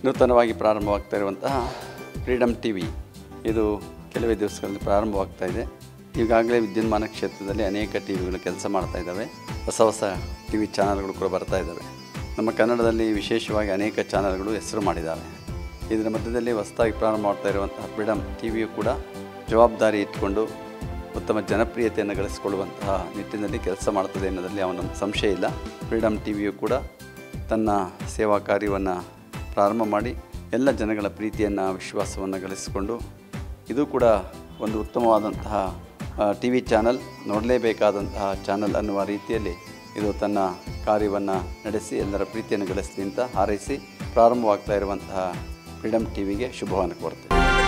ನೂತನವಾಗಿ ಪ್ರಾರಂಭವಾಗ್ತಾ ಇರುವಂತಹ freedom T V ಇದು ಕೆಲವೇ ದಿವಸಗಳಲ್ಲಿ ಪ್ರಾರಂಭವಾಗ್ತಾ ಇದೆ ಈಗಾಗಲೇ ವಿದ್ಯುನ್ಮಾನ ಕ್ಷೇತ್ರದಲ್ಲಿ ಅನೇಕ ಟಿ ವಿಗಳು ಕೆಲಸ ಮಾಡ್ತಾ ಇದ್ದಾವೆ ಹೊಸ ಹೊಸ ಟಿ ವಿ ಚಾನಲ್ಗಳು ಕೂಡ ಬರ್ತಾ ಇದ್ದಾವೆ ನಮ್ಮ ಕನ್ನಡದಲ್ಲಿ ವಿಶೇಷವಾಗಿ ಅನೇಕ ಚಾನಲ್ಗಳು ಹೆಸರು ಮಾಡಿದ್ದಾವೆ ಇದರ ಮಧ್ಯದಲ್ಲಿ ಹೊಸದಾಗಿ ಪ್ರಾರಂಭ ಮಾಡ್ತಾ ಇರುವಂತಹ ಫ್ರೀಡಮ್ ಟಿ ವಿಯು ಕೂಡ ಜವಾಬ್ದಾರಿ ಇಟ್ಕೊಂಡು ಉತ್ತಮ ಜನಪ್ರಿಯತೆಯನ್ನು ಗಳಿಸಿಕೊಳ್ಳುವಂತಹ ನಿಟ್ಟಿನಲ್ಲಿ ಕೆಲಸ ಮಾಡ್ತದೆ ಅನ್ನೋದರಲ್ಲಿ ಅವನ ಸಂಶಯ ಇಲ್ಲ ಫ್ರೀಡಮ್ ಟಿ ವಿಯು ಕೂಡ ತನ್ನ ಸೇವಾ ಕಾರ್ಯವನ್ನು ಪ್ರಾರಂಭ ಮಾಡಿ ಎಲ್ಲ ಜನಗಳ ಪ್ರೀತಿಯನ್ನು ವಿಶ್ವಾಸವನ್ನು ಗಳಿಸಿಕೊಂಡು ಇದು ಕೂಡ ಒಂದು ಉತ್ತಮವಾದಂತಹ ಟಿ ವಿ ಚಾನಲ್ ನೋಡಲೇಬೇಕಾದಂತಹ ಚಾನಲ್ ಅನ್ನುವ ರೀತಿಯಲ್ಲಿ ಇದು ತನ್ನ ಕಾರ್ಯವನ್ನು ನಡೆಸಿ ಎಲ್ಲರ ಪ್ರೀತಿಯನ್ನು ಗಳಿಸಲಿ ಅಂತ ಹಾರೈಸಿ ಪ್ರಾರಂಭವಾಗ್ತಾ ಇರುವಂತಹ ಫ್ರೀಡಮ್ ಟಿ ವಿಗೆ ಶುಭವನ್ನು ಕೋರ್ತೇನೆ